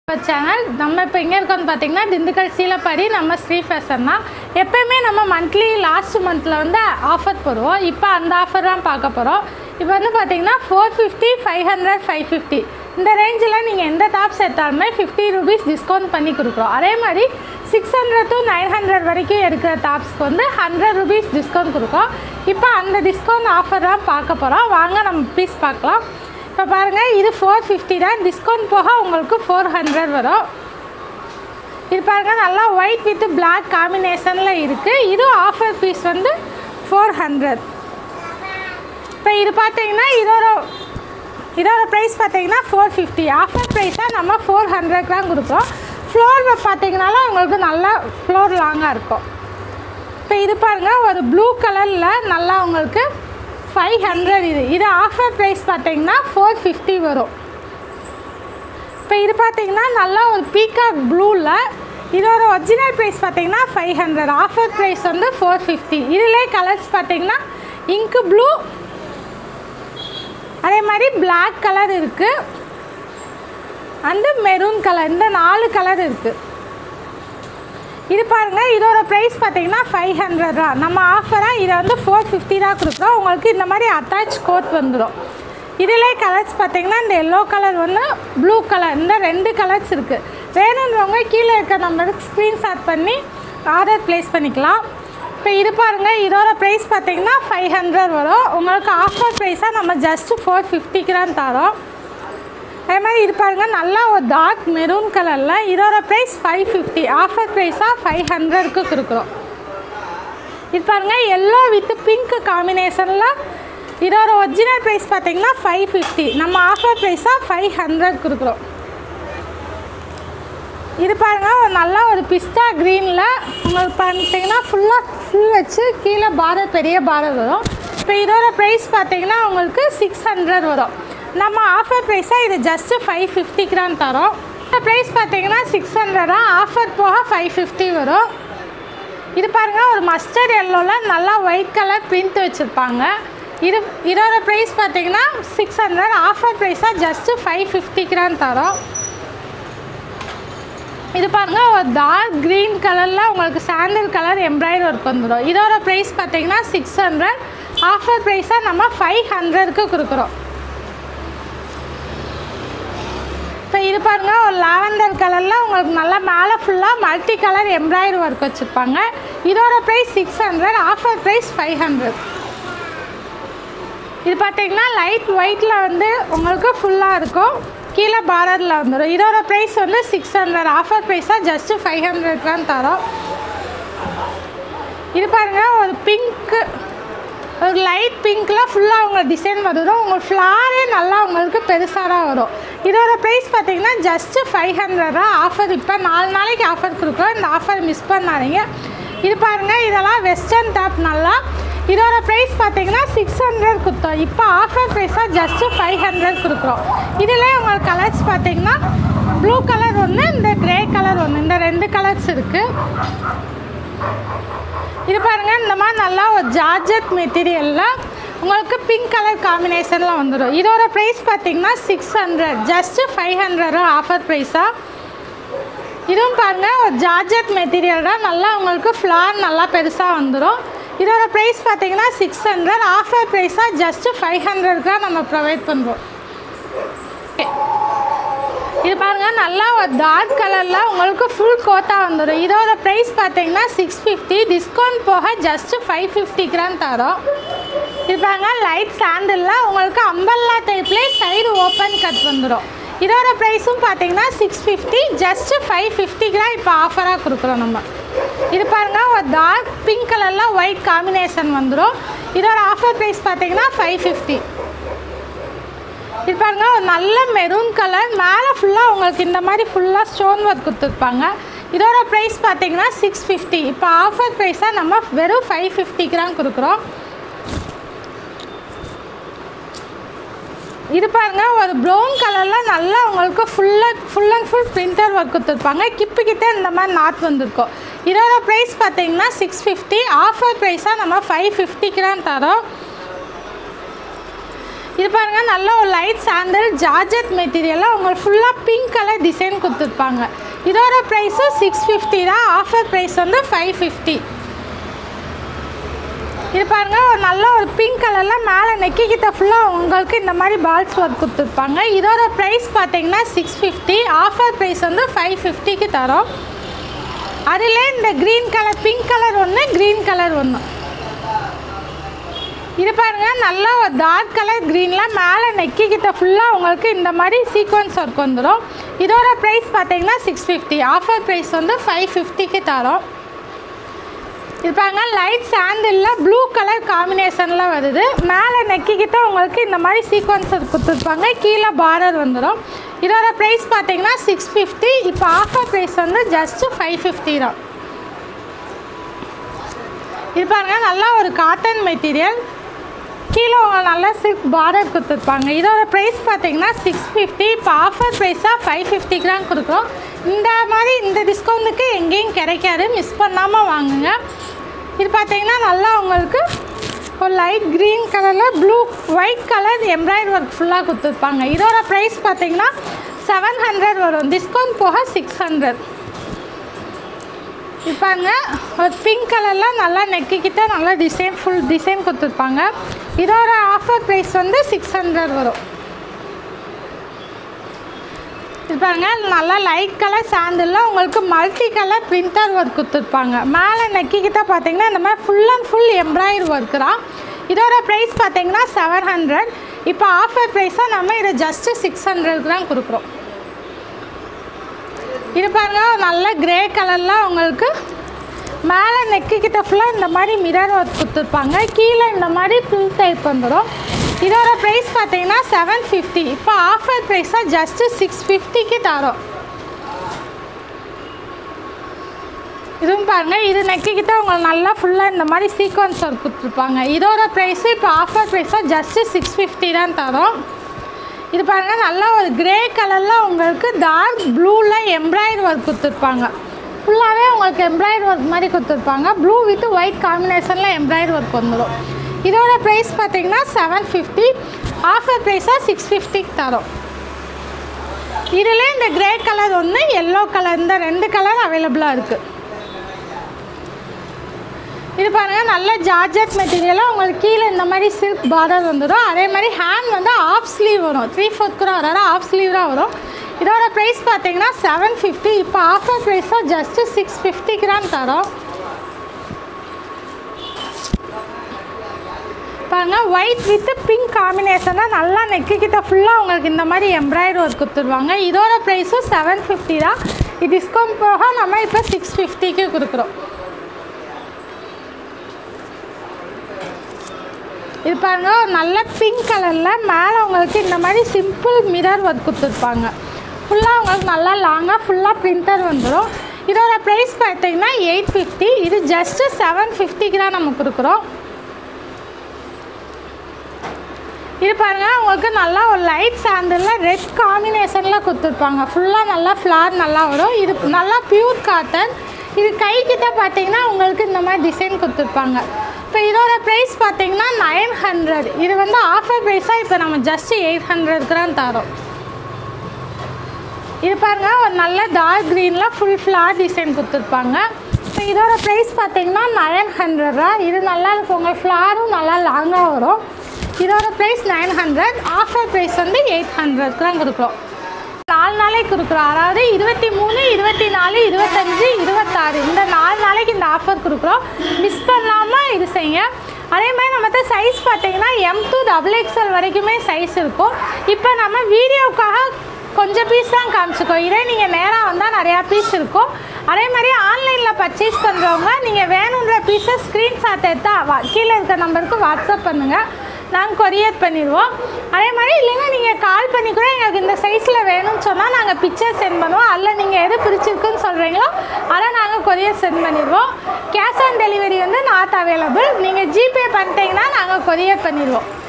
channel நம்ம இப்போ எங்கே இருக்கோம்னு பார்த்தீங்கன்னா திண்டுக்கல் சீலப்பாடி நம்ம ஸ்ரீ ஃபேஷன் தான் எப்பயுமே நம்ம மந்த்லி லாஸ்ட் மந்தில் வந்து ஆஃபர் போடுவோம் இப்போ அந்த ஆஃபர் தான் பார்க்க போகிறோம் இப்போ வந்து பார்த்தீங்கன்னா four fifty five hundred five fifty இந்த ரேஞ்சில் நீங்கள் எந்த டாப்ஸ் எடுத்தாலுமே ஃபிஃப்டி ருபீஸ் டிஸ்கவுண்ட் பண்ணி கொடுக்குறோம் அதே மாதிரி six hundred to nine hundred வரைக்கும் எடுக்கிற டாப்ஸ்க்கு வந்து ஹண்ட்ரட் ருபீஸ் டிஸ்கவுண்ட் கொடுக்குறோம் இப்போ அந்த டிஸ்கவுண்ட் ஆஃபர் தான் பார்க்க போகிறோம் வாங்க நம்ம பீஸ் பார்க்கலாம் இப்போ பாருங்கள் இது ஃபோர் ஃபிஃப்டி தான் டிஸ்கவுண்ட் போக உங்களுக்கு ஃபோர் ஹண்ட்ரட் வரும் இது பாருங்கள் நல்லா ஒயிட் வித் பிளாக் காம்பினேஷனில் இருக்குது இது ஆஃபர் பீஸ் வந்து ஃபோர் ஹண்ட்ரட் இப்போ இது பார்த்தீங்கன்னா இதோட இதோட ப்ரைஸ் பார்த்தீங்கன்னா ஃபோர் ஃபிஃப்டி ஆஃபர் ப்ரைஸாக நம்ம ஃபோர் ஹண்ட்ரட் தான் கொடுக்குறோம் ஃப்ளோர் பார்த்தீங்கனாலும் உங்களுக்கு நல்லா ஃப்ளோர் லாங்காக இருக்கும் இப்போ இது பாருங்கள் ஒரு ப்ளூ கலரில் நல்லா உங்களுக்கு ஃபைவ் ஹண்ட்ரட் இது இது ஆஃபர் ப்ரைஸ் பார்த்தீங்கன்னா ஃபோர் ஃபிஃப்டி வரும் இப்போ இது பார்த்தீங்கன்னா நல்லா ஒரு பீகாக் ப்ளூவில் இதோட ஒரிஜினல் ப்ரைஸ் பார்த்தீங்கன்னா ஃபைவ் ஹண்ட்ரட் ஆஃபர் ப்ரைஸ் வந்து ஃபோர் ஃபிஃப்டி இதிலே கலர்ஸ் பார்த்தீங்கன்னா இங்கு ப்ளூ அதே மாதிரி பிளாக் கலர் இருக்குது அண்டு மெரூன் கலர் இந்த நாலு கலர் இருக்குது இது பாருங்கள் இதோட ப்ரைஸ் பார்த்தீங்கன்னா ஃபைவ் ஹண்ட்ரட் தான் நம்ம ஆஃபராக இதை வந்து ஃபோர் ஃபிஃப்டி தான் கொடுக்குறோம் உங்களுக்கு இந்த மாதிரி அட்டாச் கோட் வந்துடும் இதிலே கலர்ஸ் பார்த்தீங்கன்னா இந்த எல்லோ கலர் ஒன்று ப்ளூ கலர் இந்த ரெண்டு கலர்ஸ் இருக்குது வேணுன்றவங்க கீழே இருக்க நம்பருக்கு ஸ்க்ரீன்ஷாட் பண்ணி ஆர்டர் ப்ளேஸ் பண்ணிக்கலாம் இப்போ இது பாருங்கள் இதோட ப்ரைஸ் பார்த்தீங்கன்னா ஃபைவ் ஹண்ட்ரட் வரும் உங்களுக்கு ஆஃபர் ப்ரைஸாக நம்ம ஜஸ்ட்டு ஃபோர் ஃபிஃப்டிக்கு தான் தரோம் அதே மாதிரி இது பாருங்கள் நல்லா ஒரு டார்க் மெரூன் கலரில் இதோட ப்ரைஸ் ஃபைவ் ஃபிஃப்டி ஆஃபர் ப்ரைஸாக ஃபைவ் ஹண்ட்ரடுக்கு கொடுக்குறோம் இது பாருங்கள் எல்லோ வித் பிங்க் காம்பினேஷனில் இதோட ஒரிஜினல் ப்ரைஸ் பார்த்தீங்கன்னா ஃபைவ் ஃபிஃப்டி நம்ம ஆஃபர் ப்ரைஸாக ஃபைவ் ஹண்ட்ரட் கொடுக்குறோம் இது பாருங்கள் ஒரு நல்லா ஒரு பிஸ்தா க்ரீனில் உங்களுக்கு பார்த்தீங்கன்னா ஃபுல்லாக ஃபுல் வச்சு கீழே பார்டர் பெரிய பார்டர் வரும் இப்போ இதோட ப்ரைஸ் பார்த்தீங்கன்னா உங்களுக்கு சிக்ஸ் ஹண்ட்ரட் வரும் நம்ம ஆஃபர் ப்ரைஸாக இது ஜஸ்ட்டு ஃபைவ் ஃபிஃப்டிக்கு தான் தரோம் இந்த ப்ரைஸ் பார்த்தீங்கன்னா சிக்ஸ் ஹண்ட்ரடா ஆஃபர் போக ஃபைவ் ஃபிஃப்டி வரும் இது பாருங்கள் ஒரு மஸ்டர்ட் எல்லோவில் நல்லா ஒயிட் கலர் பிரிண்ட் வச்சுருப்பாங்க இது இதோட ப்ரைஸ் பார்த்தீங்கன்னா சிக்ஸ் ஹண்ட்ரட் ஆஃபர் ப்ரைஸாக ஜஸ்ட்டு ஃபைவ் ஃபிஃப்டிக்கு தான் தரோம் இது பாருங்கள் ஒரு டார்க் க்ரீன் கலரில் உங்களுக்கு சாண்டல் கலர் எம்ப்ராய்டரி ஒர்க் வந்துடும் இதோட ப்ரைஸ் பார்த்தீங்கன்னா சிக்ஸ் ஹண்ட்ரட் ஆஃபர் ப்ரைஸாக நம்ம ஃபைவ் ஹண்ட்ரடுக்கு கொடுக்குறோம் இப்போ இது பாருங்கள் ஒரு லாவெண்டர் கலரில் உங்களுக்கு நல்லா மேலே ஃபுல்லாக மல்டி கலர் எம்ப்ராய்டரி ஒர்க் வச்சுருப்பாங்க இதோட price six hundred offer price five hundred இது பார்த்தீங்கன்னா லைட் ஒயிட்டில் வந்து உங்களுக்கு ஃபுல்லாக இருக்கும் கீழே பார்டரில் வந்துடும் இதோட ப்ரைஸ் வந்து சிக்ஸ் ஹண்ட்ரட் ஆஃபர் ப்ரைஸாக ஜஸ்ட்டு ஃபைவ் ஹண்ட்ரட் தான் தரோம் இது பாருங்கள் ஒரு பிங்க்கு ஒரு லைட் பிங்க்கில் ஃபுல்லாக உங்களுக்கு டிசைன் வந்துடும் உங்களுக்கு ஃப்ளாரே நல்லா உங்களுக்கு பெருசாக தான் வரும் இதோட ப்ரைஸ் பார்த்தீங்கன்னா ஜஸ்ட்டு ஃபைவ் ஹண்ட்ரட் தான் ஆஃபர் இப்போ நாலு நாளைக்கு ஆஃபர் கொடுக்குறோம் இந்த ஆஃபர் மிஸ் பண்ணாதீங்க இது பாருங்கள் இதெல்லாம் வெஸ்டர்ன் டாப் நல்லா இதோட ப்ரைஸ் பார்த்தீங்கன்னா சிக்ஸ் ஹண்ட்ரட் கொடுத்தோம் இப்போ ஆஃபர் ப்ரைஸாக ஜஸ்ட்டு ஃபைவ் ஹண்ட்ரட் கொடுக்குறோம் இதில் உங்களுக்கு கலர்ஸ் பார்த்தீங்கன்னா ப்ளூ கலர் ஒன்று இந்த க்ரே கலர் ஒன்று இந்த ரெண்டு கலர்ஸ் இருக்குது இது பாருங்கள் இந்த மாதிரி நல்லா ஒரு ஜார்ஜட் மெட்டீரியலில் உங்களுக்கு பிங்க் கலர் காம்பினேஷனில் வந்துடும் இதோட ப்ரைஸ் பார்த்தீங்கன்னா six hundred just five hundred offer ப்ரைஸாக இதுவும் பாருங்கள் ஒரு ஜார்ஜட் மெட்டீரியல் தான் நல்லா உங்களுக்கு ஃப்ளார் நல்லா பெருசாக வந்துடும் இதோட ப்ரைஸ் பார்த்தீங்கன்னா சிக்ஸ் ஹண்ட்ரட் ஆஃபர் ப்ரைஸாக ஜஸ்ட்டு ஃபைவ் ஹண்ட்ரட் தான் நம்ம ப்ரொவைட் பண்ணுறோம் இது பாருங்கள் நல்லா ஒரு டார்க் கலரில் உங்களுக்கு ஃபுல் கோட்டாக வந்துடும் இதோட ப்ரைஸ் பார்த்தீங்கன்னா சிக்ஸ் ஃபிஃப்டி டிஸ்கவுண்ட் போக ஜஸ்ட்டு ஃபைவ் ஃபிஃப்டிக்கு தான் தரோம் இது பாருங்கள் லைட் சாண்டிலில் உங்களுக்கு அம்பல்லா டைப்லேயே சைடு ஓப்பன் கட் வந்துடும் இதோட ப்ரைஸும் பார்த்தீங்கன்னா சிக்ஸ் ஃபிஃப்டி ஜஸ்ட்டு ஃபைவ் ஃபிஃப்டிக்கு தான் இப்போ ஆஃபராக கொடுக்குறோம் நம்ம இது பாருங்கள் ஒரு டார்க் பிங்க் கலரில் ஒயிட் காம்பினேஷன் வந்துடும் இதோட ஆஃபர் ப்ரைஸ் பார்த்தீங்கன்னா ஃபைவ் ஃபிஃப்டி இது பாருங்கள் ஒரு நல்ல மெரூன் கலர் மேலே ஃபுல்லாக உங்களுக்கு இந்த மாதிரி ஃபுல்லாக ஸ்டோன் ஒர்க் கொடுத்துருப்பாங்க இதோட ப்ரைஸ் பார்த்தீங்கன்னா சிக்ஸ் ஃபிஃப்டி இப்போ ஆஃபர் ப்ரைஸாக நம்ம வெறும் ஃபைவ் ஃபிஃப்டிக்கு தான் கொடுக்குறோம் இது பாருங்கள் ஒரு ப்ரௌன் கலரில் நல்லா உங்களுக்கு ஃபுல்லாக full and full printer work கொடுத்துருப்பாங்க கிப்பு கிட்ட இந்த மாதிரி நாட் வந்திருக்கும் இதோட ப்ரைஸ் பார்த்தீங்கன்னா சிக்ஸ் ஃபிஃப்டி ஆஃபர் ப்ரைஸாக நம்ம ஃபைவ் ஃபிஃப்டிக்கு தான் தரோம் இது பாருங்கள் நல்ல ஒரு லைட் சாண்டல் ஜார்ஜெட் மெட்டீரியலாக உங்களுக்கு ஃபுல்லாக பிங்க் கலர் டிசைன் கொடுத்துருப்பாங்க இதோட ப்ரைஸும் சிக்ஸ் ஃபிஃப்டி தான் ஆஃபர் ப்ரைஸ் வந்து ஃபைவ் ஃபிஃப்டி இது பாருங்க ஒரு நல்ல ஒரு பிங்க் கலரில் மேலே நெக்கிக்கிட்ட ஃபுல்லாக உங்களுக்கு இந்த மாதிரி பால்ஸ் ஒர்க் கொடுத்துருப்பாங்க இதோட ப்ரைஸ் பார்த்தீங்கன்னா சிக்ஸ் ஃபிஃப்டி ஆஃபர் ப்ரைஸ் வந்து ஃபைவ் ஃபிஃப்டிக்கு தரோம் அதில் இந்த க்ரீன் கலர் பிங்க் கலர் ஒன்று க்ரீன் கலர் ஒன்று இது பாருங்க நல்லா ஒரு டார்க் கலர் க்ரீனில் மேலே நெக்கிக்கிட்ட ஃபுல்லாக உங்களுக்கு இந்த மாதிரி சீக்வன்ஸ் ஒர்க் வந்துடும் இதோட ப்ரைஸ் பார்த்தீங்கன்னா சிக்ஸ் ஃபிஃப்டி ஆஃபர் ப்ரைஸ் வந்து ஃபைவ் ஃபிஃப்டிக்கு தரோம் இது பாருங்க லைட் சாண்டிலில் ப்ளூ கலர் காம்பினேஷனில் வருது மேலே நெக்கிக்கிட்ட உங்களுக்கு இந்த மாதிரி சீக்வன்ஸ் கொடுத்துருப்பாங்க கீழே பார்டர் வந்துடும் இதோட ப்ரைஸ் பார்த்தீங்கன்னா சிக்ஸ் ஃபிஃப்டி இப்போ ஆஃபர் ப்ரைஸ் வந்து ஜஸ்ட்டு ஃபைவ் ஃபிஃப்டி தான் இது பாருங்க நல்லா ஒரு காட்டன் மெட்டீரியல் கீழே உங்களுக்கு நல்லா சில்க் பார்டர் கொடுத்துருப்பாங்க இதோட ப்ரைஸ் பார்த்தீங்கன்னா சிக்ஸ் ஃபிஃப்டி இப்போ ஆஃபர் ப்ரைஸாக ஃபைவ் ஃபிஃப்டிக்கு தான் கொடுக்குறோம் இந்த மாதிரி இந்த டிஸ்கவுண்ட்டுக்கு எங்கேயும் கிடைக்காது மிஸ் பண்ணாமல் வாங்குங்க இது பார்த்தீங்கன்னா நல்லா உங்களுக்கு ஒரு லைட் க்ரீன் கலரில் blue white colour embroidery work ஃபுல்லாக கொடுத்துருப்பாங்க இதோட ப்ரைஸ் பார்த்தீங்கன்னா செவன் ஹண்ட்ரட் வரும் டிஸ்கவுண்ட் போக சிக்ஸ் ஹண்ட்ரட் இருப்பாங்க ஒரு பிங்க் கலரில் நல்லா நெக்கிக்கிட்ட நல்லா டிசைன் ஃபுல் டிசைன் கொடுத்துருப்பாங்க இதோட ஆஃபர் ப்ரைஸ் வந்து சிக்ஸ் ஹண்ட்ரட் வரும் இது பாருங்க நல்லா லைட் கலர் சாண்டில் உங்களுக்கு மல்டி கலர் பிரிண்டர் ஒர்க் கொடுத்துருப்பாங்க மேலே நெக்கிக்கிட்ட பார்த்தீங்கன்னா இந்த மாதிரி full and full embroidery work தான் இதோட ப்ரைஸ் பார்த்தீங்கன்னா செவன் ஹண்ட்ரட் இப்போ ஆஃபர் ப்ரைஸாக நம்ம இதை ஜஸ்ட்டு சிக்ஸ் ஹண்ட்ரட்க்கு தான் கொடுக்குறோம் இது பாருங்க நல்ல கிரே கலரில் உங்களுக்கு மேலே நெக்கிக்கிட்ட ஃபுல்லாக இந்த மாதிரி மிரர் ஒர்க் கொடுத்துருப்பாங்க கீழே இந்த மாதிரி ஃபுல் டைப் வந்துடும் இதோட ப்ரைஸ் பார்த்தீங்கன்னா செவன் ஃபிஃப்டி இப்போ ஆஃபர் ப்ரைஸாக ஜஸ்ட்டு சிக்ஸ் ஃபிஃப்டிக்கு தரோம் இதுவும் பாருங்கள் இது நெக்கிக்கிட்ட உங்களுக்கு நல்லா ஃபுல்லாக இந்த மாதிரி சீக்வன்ஸ் ஒர்க் கொடுத்துருப்பாங்க இதோட ப்ரைஸு இப்போ ஆஃபர் ப்ரைஸாக ஜஸ்ட்டு சிக்ஸ் ஃபிஃப்டி தான் தரோம் இது பாருங்கள் நல்லா ஒரு கிரே கலரில் உங்களுக்கு டார்க் ப்ளூவில் எம்ப்ராய்டரி ஒர்க் கொடுத்துருப்பாங்க ஃபுல்லாகவே உங்களுக்கு எம்ப்ராய்டரி ஒர்க் மாதிரி கொடுத்துருப்பாங்க ப்ளூ வித் ஒயிட் காம்பினேஷனில் எம்ப்ராய்டரி ஒர்க் வந்துடும் இதோட ப்ரைஸ் பார்த்தீங்கன்னா செவன் ஃபிஃப்டி ஆஃபர் ப்ரைஸாக சிக்ஸ் ஃபிஃப்டிக்கு தரோம் இதில் இந்த கிரே கலர் ஒன்று எல்லோ கலர் இந்த ரெண்டு கலர் அவைலபிளாக இருக்குது இது பாருங்கள் நல்ல ஜார்ஜட் மெட்டீரியலாக உங்களுக்கு கீழே இந்த மாதிரி சில்க் பார்டர் வந்துடும் அதே மாதிரி ஹேண்ட் வந்து ஆஃப் ஸ்லீவ் வரும் த்ரீ ஃபோர்த் கூட வராது ஆஃப் ஸ்லீவ் தான் வரும் இதோட ப்ரைஸ் பார்த்தீங்கன்னா செவன் ஃபிஃப்டி இப்போ ஆஃபர் ப்ரைஸாக ஜஸ்ட்டு சிக்ஸ் ஃபிஃப்டிக்கு தான் தரோம் பாருங்க ஒயிட் வித் பிங்க் காம்பினேஷனாக நல்லா நெக்கிக்கிட்ட ஃபுல்லாக உங்களுக்கு இந்த மாதிரி எம்ப்ராய்டரி ஒர்க் கொடுத்துருவாங்க இதோட ப்ரைஸும் செவன் ஃபிஃப்டி தான் இது டிஸ்கவுண்ட் போக நம்ம இப்போ சிக்ஸ் ஃபிஃப்டிக்கு கொடுக்குறோம் இது பாருங்க ஒரு நல்ல பிங்க் கலரில் மேலே உங்களுக்கு இந்த மாதிரி சிம்பிள் மிரர் ஒர்க் கொடுத்துருப்பாங்க ஃபுல்லாக உங்களுக்கு நல்லா லாங்காக ஃபுல்லாக பிரிண்டர் வந்துடும் இதோட ப்ரைஸ் பார்த்தீங்கன்னா எயிட் ஃபிஃப்டி இது ஜஸ்ட்டு செவன் ஃபிஃப்டிக்கு தான் நம்ம கொடுக்குறோம் இது பாருங்கள் உங்களுக்கு நல்லா ஒரு லைட் சாண்டில் ரெட் காம்பினேஷனில் கொடுத்துருப்பாங்க ஃபுல்லாக நல்லா ஃப்ளார் நல்லா வரும் இது நல்லா பியூர் காட்டன் இது கைக்கிட்ட பார்த்தீங்கன்னா உங்களுக்கு இந்த மாதிரி டிசைன் கொடுத்துருப்பாங்க இப்போ இதோட ப்ரைஸ் பார்த்தீங்கன்னா நைன் ஹண்ட்ரட் இது வந்து ஆஃபர் ப்ரைஸாக இப்போ நம்ம ஜஸ்ட் எயிட் ஹண்ட்ரட்க்கு தான் தரோம் இது பாருங்க ஒரு நல்ல டார்க் க்ரீனில் ஃபுல் ஃப்ளார் டிசைன் கொடுத்துருப்பாங்க இப்போ இதோட ப்ரைஸ் பார்த்தீங்கன்னா நைன் ஹண்ட்ரட் தான் இது நல்லா இருக்கும் உங்கள் ஃப்ளாரும் நல்லா லாங்காக வரும் இதோட price nine hundred offer price வந்து எயிட் ஹண்ட்ரட்க்கு தான் கொடுக்குறோம் நாலு நாளைக்கு கொடுக்குறோம் அதாவது இருபத்தி மூணு இருபத்தி நாலு இருபத்தஞ்சி இருபத்தாறு இந்த நாலு நாளைக்கு இந்த ஆஃபர் கொடுக்குறோம் மிஸ் பண்ணாமல் இது செய்யுங்க அதே மாதிரி நம்மகிட்ட சைஸ் பார்த்தீங்கன்னா எம் டூ டபுள் எக்ஸ்எல் வரைக்குமே சைஸ் இருக்கும் இப்போ நம்ம வீடியோவுக்காக கொஞ்சம் பீஸ் தான் காமிச்சிக்கோ இதே நீங்கள் நேராக வந்தால் நிறையா பீஸ் இருக்கும் அதே மாதிரி ஆன்லைனில் பர்ச்சேஸ் பண்ணுறவங்க நீங்கள் வேணுன்ற பீஸை ஸ்க்ரீன்ஷாட் எடுத்தா வா கீழே இருக்க நம்பருக்கு வாட்ஸ்அப் பண்ணுங்கள் நாங்கள் கொரியர் பண்ணிடுவோம் அதே மாதிரி இல்லைன்னா நீங்கள் கால் பண்ணி கூட எங்களுக்கு இந்த சைஸில் வேணும்னு சொன்னால் நாங்கள் பிக்சர் சென்ட் பண்ணுவோம் அதில் நீங்கள் எது பிடிச்சிருக்குன்னு சொல்கிறீங்களோ அதை நாங்கள் கொரியர் சென்ட் பண்ணிடுவோம் கேஷ் ஆன் டெலிவரி வந்து நாட் அவைலபிள் நீங்கள் ஜிபே பண்ணிட்டீங்கன்னா நாங்கள் கொரியர் பண்ணிடுவோம்